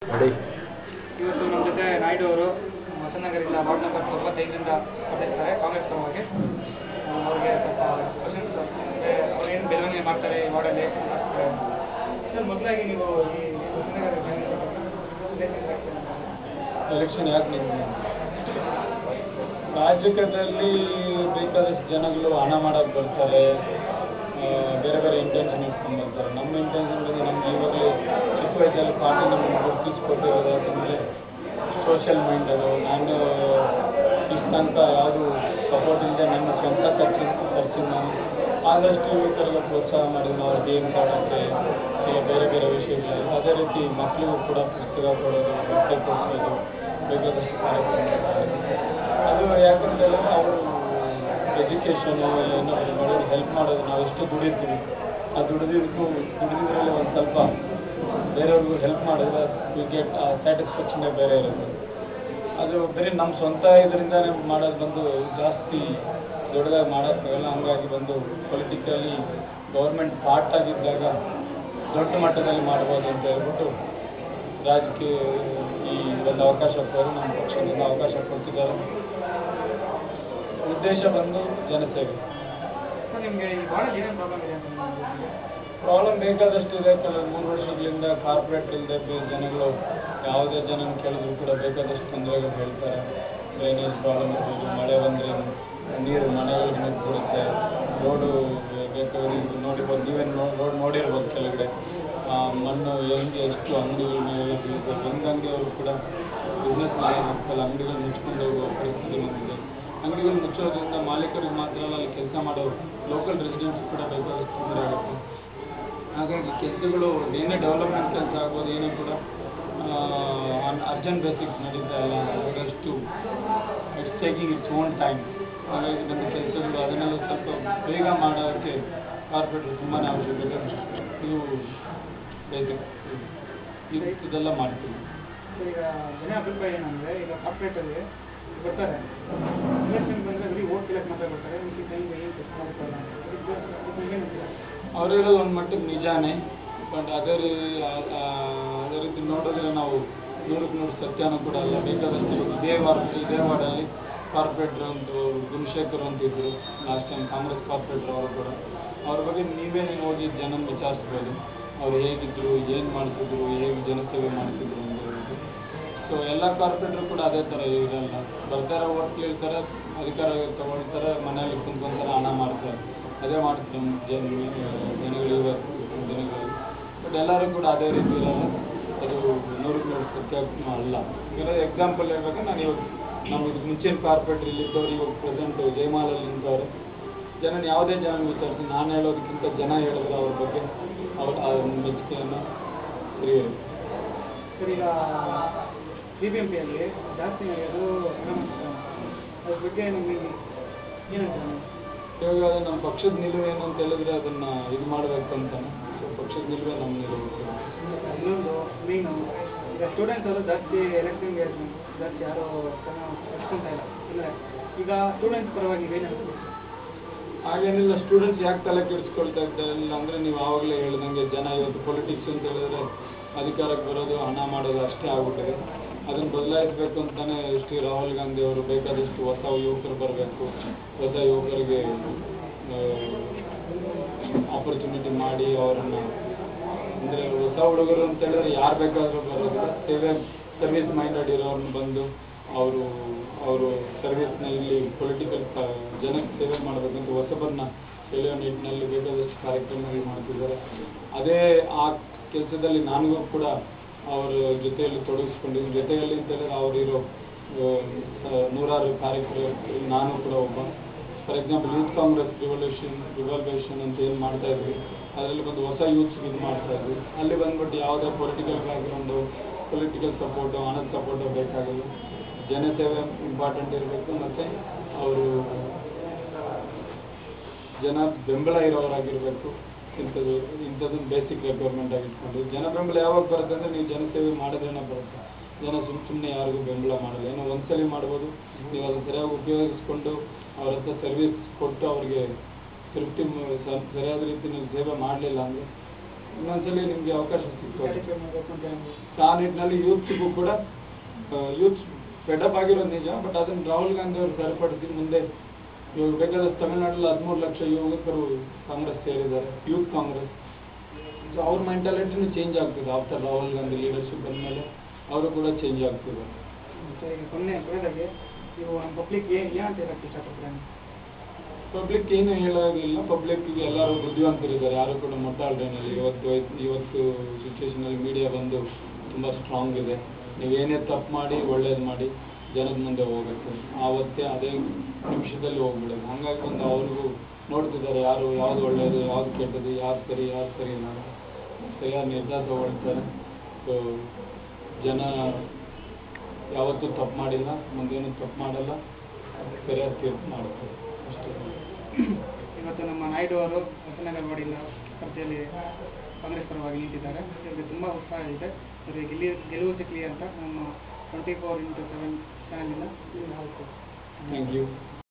ನೋಡಿ ಇವತ್ತು ನಮ್ಮ ಜೊತೆ ನಾಯ್ಡು ಅವರು ಹೊಸನಗರದಿಂದ ವಾರ್ಡ್ ನಂಬರ್ ತೊಂಬತ್ತೈದರಿಂದ ಸ್ಪರ್ಧಿಸ್ತಾರೆ ಕಾಂಗ್ರೆಸ್ ಪರವಾಗಿ ಆ, ಅವ್ರಿಗೆ ಸ್ವಲ್ಪ ಕ್ವಶನ್ಸ್ ಅವ್ರು ಏನು ಬೆಳವಣಿಗೆ ಮಾಡ್ತಾರೆ ಈ ವಾರ್ಡಲ್ಲಿ ಸರ್ ಮೊದಲಾಗಿ ನೀವು ಈ ಹೊಸನಗರ ಎಲೆಕ್ಷನ್ ಯಾಕೆ ನಿಂತು ರಾಜಕೀಯದಲ್ಲಿ ಬೇಕಾದಷ್ಟು ಜನಗಳು ಹಣ ಮಾಡಕ್ಕೆ ಬರ್ತಾರೆ ಆ, ಬೇರೆ ಬೇರೆ ಇಂಟೆನ್ಷನ್ ಇಟ್ಕೊಂಡು ಬರ್ತಾರೆ ನಮ್ಮ ಇಂಟೆನ್ಷನ್ ಬಂದು ನಮ್ಗೆ ಇವಾಗಲೇ ಚಿಕ್ಕ ವಯಸ್ಸಲ್ಲಿ ಪಾರ್ಟಿ ನಮಗೆ ಗುರುತಿಸ್ಕೊಟ್ಟಿರೋದು ಯಾಕಂದರೆ ಸೋಷಿಯಲ್ ಮೈಂಡ್ ಅದು ನಾನು ಇಷ್ಟು ತನಕ ಯಾವುದು ಸಪೋರ್ಟ್ ಇಲ್ಲದೆ ನನ್ನ ಸ್ವಂತ ಖರ್ಚಿನ ಖರ್ಚಿನ ನಾನು ಆದಷ್ಟು ಯುವಕರೆಲ್ಲ ಪ್ರೋತ್ಸಾಹ ಮಾಡಿ ನಾವು ಗೇಮ್ಸ್ ಆಡೋಕ್ಕೆ ಇಲ್ಲ ಬೇರೆ ಬೇರೆ ವಿಷಯಗಳಲ್ಲಿ ಅದೇ ರೀತಿ ಮಕ್ಕಳಿಗೂ ಕೂಡ ಪುಸ್ತಕ ಕೊಡೋದು ಬಟ್ಟೆ ಕೊಡಿಸೋದು ಬೇಕಾದಷ್ಟು ಕಾರ್ಯಕ್ರಮ ಅದು ಯಾಕಂದ್ರೆ ಅವರು ಎಜುಕೇಷನು ಇಲ್ಲ ಏನಾದರೂ ಮಾಡೋದು ಹೆಲ್ಪ್ ಮಾಡೋದು ನಾವು ಎಷ್ಟು ದುಡಿತೀವಿ ಆ ದುಡಿದಿದ್ದಕ್ಕೂ ದುಡಿದಿದ್ರಲ್ಲಿ ಒಂದು ಸ್ವಲ್ಪ ಬೇರೆಯವ್ರಿಗೂ ಹೆಲ್ಪ್ ಮಾಡಿದ್ರೆ ವಿ ಗೆಟ್ ಆ ಸ್ಯಾಟಿಸ್ಫ್ಯಾಕ್ಷನ್ನೇ ಬೇರೆ ಇರುತ್ತೆ ಅದು ಬರೀ ನಮ್ಮ ಸ್ವಂತ ಇದರಿಂದ ಮಾಡೋದು ಬಂದು ಜಾಸ್ತಿ ದೊಡ್ಡದಾಗಿ ಮಾಡೋಕ್ಕಾಗಲ್ಲ ಹಂಗಾಗಿ ಬಂದು ಪೊಲಿಟಿಕಲಿ ಗೌರ್ಮೆಂಟ್ ಪಾರ್ಟ್ ಆಗಿದ್ದಾಗ ದೊಡ್ಡ ಮಟ್ಟದಲ್ಲಿ ಮಾಡ್ಬೋದು ಅಂತ ಹೇಳ್ಬಿಟ್ಟು ರಾಜಕೀಯ ಈ ಒಂದು ಅವಕಾಶ ಕೊಡಿ ನಮ್ಮ ಪಕ್ಷದಿಂದ ಅವಕಾಶ ಕೊಡ್ತಿದ್ದಾರೆ ಉದ್ದೇಶ ಬಂದು ಜನಸೇವೆ ಸರ್ ನಿಮಗೆ ಈ ವಾರ್ಡಲ್ಲಿ ಏನೇನು ಪ್ರಾಬ್ಲಮ್ ಇದೆ ಅಂತ ನಿಮ್ಗೆ? ಪ್ರಾಬ್ಲಮ್ ಬೇಕಾದಷ್ಟು ಇದೆ ಕೆಲವು ಮೂರು ವರ್ಷಗಳಿಂದ ಕಾರ್ಪೊರೇಟ್ ಇಲ್ಲದೆ ಜನಗಳು ಯಾವುದೇ ಜನ ಕೇಳಿದ್ರು ಕೂಡ ಬೇಕಾದಷ್ಟು ತೊಂದರೆಗಳು ಹೇಳ್ತಾರೆ ಡ್ರೈನೇಜ್ ಪ್ರಾಬ್ಲಮ್ ಇರ್ಬೋದು ಮಳೆ ಬಂದರೆ ನೀರು ಮನೆಗಳಿಗೆ ನುಗ್ಗಿಬಿಡುತ್ತೆ ರೋಡು ಬೇಕಾದ್ರೆ ಇದು ನೋಡಿರ್ಬೋದು ನೀವೇ ರೋಡ್ ನೋಡಿರ್ಬೋದು ಕೆಳಗಡೆ ಆ, ಮಣ್ಣು ಹೆಂಗೆ ಎಷ್ಟು ಅಂಗಡಿಗಳ ಮೇಲೆ ಬೀಳುತ್ತೆ ಒಂದು ಅಂಗಡಿಯವರು ಕೂಡ ಬಿಸ್ನೆಸ್ ಮಾಡೋದಕ್ಕಲ್ಲ ಅಂಗಡಿಗಳು ಮುಚ್ಕೊಂಡು ಹೋಗುವ ಪರಿಸ್ಥಿತಿ ಬಂದಿದೆ ಅಂಗಡಿಗಳು ಮುಚ್ಚೋದ್ರಿಂದ ಮಾಲೀಕರಿಗೆ ಮಾತ್ರ ಅಲ್ಲ ಅಲ್ಲಿ ಕೆಲಸ ಮಾಡೋ ಲೋಕಲ್ ರೆಸಿಡೆಂಟ್ಸ್ ಕೂಡ ಬೇಕಾದಷ್ಟು ತೊಂದರೆ ಆಗುತ್ತೆ ಹಾಗಾಗಿ ಕೆಲಸಗಳು ಏನೇ ಡೆವಲಪ್ಮೆಂಟ್ ಕೆಲಸ ಆಗ್ಬೋದು ಏನೂ ಕೂಡ ಅರ್ಜೆಂಟ್ ಬೇಸಿಕ್ಸ್ ನಡೀತಾ ಇಲ್ಲ ಹಾಗಷ್ಟು it's taking its own time ಹಾಗಾಗಿ ನಮ್ಮ ಕೆಲಸಗಳು ಅದನ್ನೆಲ್ಲ ಸ್ವಲ್ಪ ಬೇಗ ಮಾಡೋಕ್ಕೆ ಕಾರ್ಪೊರೇಟರ್ ತುಂಬಾ ಅವಶ್ಯಕತೆ ಇದು ಬೇಸಿಕ್ ಇದು ಇದೆಲ್ಲ ಮಾಡ್ತೀವಿ ಸರ್ ಈಗ ಜನ ಅಭಿಪ್ರಾಯ ಏನಂದರೆ ಈಗ ಕಾರ್ಪೊರೇಟಲ್ಲಿ ಬರ್ತಾರೆ ಎಲೆಕ್ಷನ್ ಬಂದರೆ ಬರೀ ಓಟ್ ಕಲೆಕ್ಟ್ ಮಾತ್ರ ಬರ್ತಾರೆ ನಿಮಗೆ ಟೈಮ್ಗೆ ಏನು ಕೆಲಸ ಮಾಡ್ತಾರೆ ಇದಕ್ಕೆ ಇದಕ್ಕೆ ಏನು ಅಂತೀರಾ? ಅವರಿರೋದು ಒಂದು ಮಟ್ಟಿಗೆ ನಿಜಾನೇ ಬಟ್ ಅದೇ ರೀ ಆ- ಆ- ಅದೇ ರೀತಿ ನೋಡಿದ್ರೆ ನಾವು ನೂರಕ್ಕೆ ನೂರು ಸತ್ಯನೂ ಕೂಡ ಅಲ್ಲ ಬೇಕಾದಷ್ಟು ಇವಾಗ ಇದೇ ವಾರ ಇದೇ ವಾರ್ಡಲ್ಲಿ ಕಾರ್ಪೊರೇಟ್ರ್ ಒಂದು ಗುಣಶೇಖರ್ ಅಂತ ಇದ್ದರು ಲಾಸ್ಟ್ ಟೈಮ್ ಕಾಂಗ್ರೆಸ್ ಕಾರ್ಪೊರೇಟ್ರ್ ಅವರು ಕೂಡ ಅವ್ರ ಬಗ್ಗೆ ನೀವೇ ನೀವು ಹೋಗಿ ಜನ ವಿಚಾರಿಸ್ಬೋದು ಅವ್ರು ಹೇಗಿದ್ರು ಏನು ಮಾಡ್ತಿದ್ರು ಹೇಗೆ ಜನಸೇವೆ ಮಾಡ್ತಿದ್ರು ಅಂತ ಹೇಳ್ಬಿಟ್ಟು ಸೊ ಎಲ್ಲ ಕಾರ್ಪೊರೇಟ್ರು ಕೂಡ ಅದೇ ಥರ ಇರಲ್ಲ ಬರ್ತಾರೆ ಓಟ್ ಕೇಳ್ತಾರೆ ಅಧಿಕಾರ ತಗೊಳ್ತಾರೆ ಮನೆಯಲ್ಲಿ ಕುಂತ್ಕೊಂತಾರೆ ಹಣ ಮಾಡ್ತಾರೆ ಅದೇ ಮಾಡ್ತಾರೆ ನಮ್ಮ ಜನ ಜನಗಳು ಇವತ್ತು ಜನಗಳು ಬಟ್ ಎಲ್ಲರೂ ಕೂಡ ಅದೇ ರೀತಿ ಇರಲ್ಲ ಅದು ನೂರಕ್ಕೆ ನೂರು ಸತ್ಯ ಅಲ್ಲ ಈಗ ಎಕ್ಸಾಂಪಲ್ ಹೇಳ್ಬೇಕು ನಾನು ಇವಾಗ ನಮ್ಮ ಇದಕ್ಕೆ ಮುಂಚಿನ ಕಾರ್ಪೊರೇಟರ್ ಇಲ್ಲಿದ್ದವ್ರು ಇವಾಗ ಪ್ರೆಸೆಂಟ್ ಜಯಮಾಲಲ್ಲಿ ನಿಂತವ್ರೆ ಜನ ಯಾವುದೇ ಜನ ವಿಚಾರಿಸಿ ನಾನು ಹೇಳೋದಕ್ಕಿಂತ ಜನ ಹೇಳಿದ್ರೆ ಅವ್ರ ಬಗ್ಗೆ ಅವ್ರ ಆ ಮೆಚ್ಚುಗೆಯನ್ನು ಸರಿ ಸರ್ ಈಗ ಬಿ ಬಿ ಎಂ ಪಿಯಲ್ಲಿ ಜಾಸ್ತಿ ನಡೆಯೋದು ಹಣ ಮಾಡ್ತಾರೆ ಅದ್ರ ಬಗ್ಗೆ ನಿಮಗೆ ಏನಂತೀರ ನೀವು? ಇವಾಗ ಅದು ನಮ್ಮ ಪಕ್ಷದ ನಿಲುವು ಏನು ಅಂತ ಹೇಳಿದ್ರೆ ಅದನ್ನ ಇದು ಮಾಡಬೇಕು ಅಂತಾನೆ ಸೊ ಪಕ್ಷದ ನಿಲುವೇ ನಮ್ಮ ನಿಲುವು ಇನ್ನೊಂದು ಮೇಯ್ನು ಈಗ ಸ್ಟೂಡೆಂಟ್ಸ್ ಅವರು ಜಾಸ್ತಿ ಎಲೆಕ್ಷನ್ಗೆ ಜಾಸ್ತಿ ಯಾರು ಚೆನ್ನಾಗಿ ನಡ್ಸ್ಕೊಂತ ಇಲ್ಲ ಅಂದರೆ ಈಗ ಸ್ಟೂಡೆಂಟ್ಸ್ ಪರವಾಗಿ ನೀವೇನು ಹಾಗೇನಿಲ್ಲ ಸ್ಟೂಡೆಂಟ್ಸ್ ಯಾಕೆ ತಲೆ ಕೆಡಿಸ್ಕೊಳ್ತಾ ಇದ್ದಾರೆ ಇಲ್ಲ ಅಂದರೆ ನೀವು ಆವಾಗಲೇ ಹೇಳ್ದಂಗೆ ಜನ ಇವತ್ತು ಪೊಲಿಟಿಕ್ಸ್ ಅಂತ ಹೇಳಿದ್ರೆ ಅಧಿಕಾರಕ್ಕೆ ಬರೋದು ಹಣ ಮಾಡೋದು ಅಷ್ಟೇ ಆಗ್ಬಿಟ್ಟಿದೆ ಅದನ್ನು ಬದಲಾಯಿಸಬೇಕು ಅಂತಾನೆ ಶ್ರೀ ರಾಹುಲ್ ಗಾಂಧಿ ಅವರು ಬೇಕಾದಷ್ಟು ಹೊಸ ಯುವಕರು ಬರಬೇಕು ಹೊಸ ಯುವಕರಿಗೆ ಆಪರ್ಚುನಿಟಿ ಮಾಡಿ ಅವರನ್ನು ಅಂದರೆ ಹೊಸ ಹುಡುಗರು ಅಂತ ಹೇಳಿದ್ರೆ ಯಾರು ಬೇಕಾದರೂ ಬರೋದು ಸೇವೆ ಸರ್ವಿಸ್ ಮೈಂಡೆಡ್ ಇರೋರ್ನ ಬಂದು ಅವರು ಅವರು ಸರ್ವಿಸ್ನ ಇಲ್ಲಿ ಪೊಲಿಟಿಕಲ್ ಜನಕ್ಕೆ ಸೇವೆ ಮಾಡಬೇಕಂತ ಹೊಸಬರನ್ನ ಸೆಳೆಯೋ ನಿಟ್ಟಿನಲ್ಲಿ ಬೇಕಾದಷ್ಟು ಕಾರ್ಯಕ್ರಮಗಳು ಮಾಡ್ತಿದ್ದಾರೆ ಅದೇ ಆ ಕೆಲಸದಲ್ಲಿ ನನಗೂ ಕೂಡ ಅವರ ಜೊತೆಯಲ್ಲಿ ತೊಡಗಿಸ್ಕೊಂಡಿದ್ದೀನಿ ಜೊತೆಯಲ್ಲಿ ಅಂತ ಹೇಳಿದ್ರೆ ಅವರಿರೋ ನೂರಾರು ಕಾರ್ಯಕ್ರಮ ನಾನು ಕೂಡ ಒಬ್ಬ for example youth Congress revolution revolution ಅಂತ ಏನು ಮಾಡ್ತಾ ಇದ್ವಿ ಅದರಲ್ಲಿ ಬಂದು ಹೊಸ ಯೂತ್ಸ್ ಇದು ಮಾಡ್ತಾ ಇದ್ವಿ ಅಲ್ಲಿ ಬಂದ್ಬಿಟ್ಟು ಯಾವುದೇ ಪೊಲಿಟಿಕಲ್ ಬ್ಯಾಕ್ಗ್ರೌಂಡು ಪೊಲಿಟಿಕಲ್ ಸಪೋರ್ಟು ಹಣದ ಸಪೋರ್ಟು ಬೇಕಾಗಲ್ಲ ಜನಸೇವೆ ಇಂಪಾರ್ಟೆಂಟ್ ಇರಬೇಕು ಮತ್ತು ಅವರು ಜನ ಬೆಂಬಲ ಇರೋರಾಗಿರಬೇಕು ಇಂಥದ್ದು ಇಂಥದ್ದನ್ನು ಬೇಸಿಕ್ ರಿಕ್ವೈರ್ಮೆಂಟ್ ಆಗಿ ಇಟ್ಕೊಂಡು ಜನ ಬೆಂಬಲ ಯಾವಾಗ ಬರುತ್ತೆ ಅಂದರೆ ನೀವು ಜನಸೇವೆ ಮಾಡಿದ್ರೇನೆ ಬರುತ್ತೆ ಜನ ಸುಮ್ಮ ಸುಮ್ಮನೆ ಯಾರಿಗೂ ಬೆಂಬಲ ಮಾಡಲ್ಲ ಏನೋ ಒಂದ್ಸಲಿ ಮಾಡ್ಬೋದು ನೀವು ಅದನ್ನು ಸರಿಯಾಗಿ ಉಪಯೋಗಿಸ್ಕೊಂಡು ಅವ್ರ ಹತ್ರ ಸರ್ವಿಸ್ ಕೊಟ್ಟು ಅವ್ರಿಗೆ ತೃಪ್ತಿ ಮ- ಸ- ಸರಿಯಾದ ರೀತಿ ನೀವು ಸೇವೆ ಮಾಡಲಿಲ್ಲ ಅಂದರೆ ಇನ್ನೊಂದ್ಸಲಿ ನಿಮಗೆ ಅವಕಾಶ ಸಿಗ್ತದೆ ಕ್ಲಾರಿಫೈ ಮಾಡಬೇಕು ಅಂತ ಹೇಳಿ. ಆ ನಿಟ್ಟಿನಲ್ಲಿ ಯೂತ್ಗೂ ಕೂಡ ಯೂತ್ ಫೆಡಪ್ ಆಗಿರೋದು ನಿಜ ಬಟ್ ಅದನ್ನು ರಾಹುಲ್ ಗಾಂಧಿ ಅವರು ಸರಿಪಡಿಸಿ ಮುಂದೆ ಇವಾಗ ಬೇಕಾದಷ್ಟು ತಮಿಳುನಾಡಲ್ಲಿ ಹದಿಮೂರು ಲಕ್ಷ ಯುವಕರು ಕಾಂಗ್ರೆಸ್ ಸೇರಿದ್ದಾರೆ ಯೂತ್ ಕಾಂಗ್ರೆಸ್ ಸೊ ಅವ್ರ ಮೆಂಟಾಲಿಟಿನೂ ಚೇಂಜ್ ಆಗ್ತದೆ ಆಫ್ಟರ್ ರಾಹುಲ್ ಗಾಂಧಿ ಲೀಡರ್ಶಿಪ್ ಬಂದಮೇಲೆ ಅವರು ಕೂಡ ಚೇಂಜ್ ಆಗ್ತಿದ್ದಾರೆ ಮತ್ತೆ ಈಗ ಕೊನೆ ಕೊನೆದಾಗಿ ನೀವು ನಮ್ಮ ಪಬ್ಲಿಕ್ ಏನು ಏನಂತ ಹೇಳಕ್ಕೆ ಇಷ್ಟಪಡ್ತೀರಾ ನೀವು? ಪಬ್ಲಿಕ್ ಏನು ಹೇಳೋದಿಲ್ಲ ಪಬ್ಲಿಕ್ಗೆ ಎಲ್ಲರೂ ಬುದ್ಧಿವಂತರಿದ್ದಾರೆ ಯಾರು ಕೂಡ ಮುಟ್ಟಾಳ್ರೇನಿಲ್ಲ ಇವತ್ತು ಇವತ್ತು ಸಿಚುವೇಶನಲ್ಲಿ ಮೀಡಿಯಾ ಬಂದು ತುಂಬ ಸ್ಟ್ರಾಂಗ್ ಇದೆ ನೀವೇನೇ ತಪ್ಪು ಮಾಡಿ ಒಳ್ಳೇದು ಮಾಡಿ ಜನದ ಮುಂದೆ ಹೋಗ್ಬೇಕು ಆವತ್ತೇ ಅದೇ ನಿಮಿಷದಲ್ಲಿ ಹೋಗ್ಬಿಡೋದು ಹಾಗಾಗಿ ಒಂದು ಅವ್ರಿಗೂ ನೋಡ್ತಿದ್ದಾರೆ ಯಾರು ಯಾವ್ದು ಒಳ್ಳೇದು ಯಾವ್ದು ಕೆಟ್ಟದ್ದು ಯಾರು ಸರಿ ಯಾರು ಸರಿ ಇಲ್ಲ ಸರಿಯಾದ ನಿರ್ಧಾರ ತಗೊಳ್ತಾರೆ ಸೊ ಜನ ಯಾವತ್ತೂ ತಪ್ಪು ಮಾಡಿಲ್ಲ ಮುಂದೇನು ತಪ್ಪು ಮಾಡಲ್ಲ ಸರಿಯಾದ ತೀರ್ಪು ಮಾಡ್ತಾರೆ ಅಷ್ಟೇ ಇವತ್ತು ನಮ್ಮ ನಾಯ್ಡು ಅವರು ಹೊಸನಗರ ವಾರ್ಡಿನ ಸ್ಪರ್ಧೆಯಲ್ಲಿ ಕಾಂಗ್ರೆಸ್ ಪರವಾಗಿ ನಿಂತಿದ್ದಾರೆ ಇವರಿಗೆ ತುಂಬ ಉತ್ಸಾಹ ಇದೆ ಅವರಿಗೆ ಗೆಲ್ಲಿ ಗೆಲುವು ಸಿಕ್ಕಲಿ ಅಂತ ನಮ್ಮ ಟ್ವೆಂಟಿ ಫೋರ್ ಇಂಟು ಸೆವೆನ್ ಚಾನಲಿಂದ ಥ್ಯಾಂಕ್ ಯು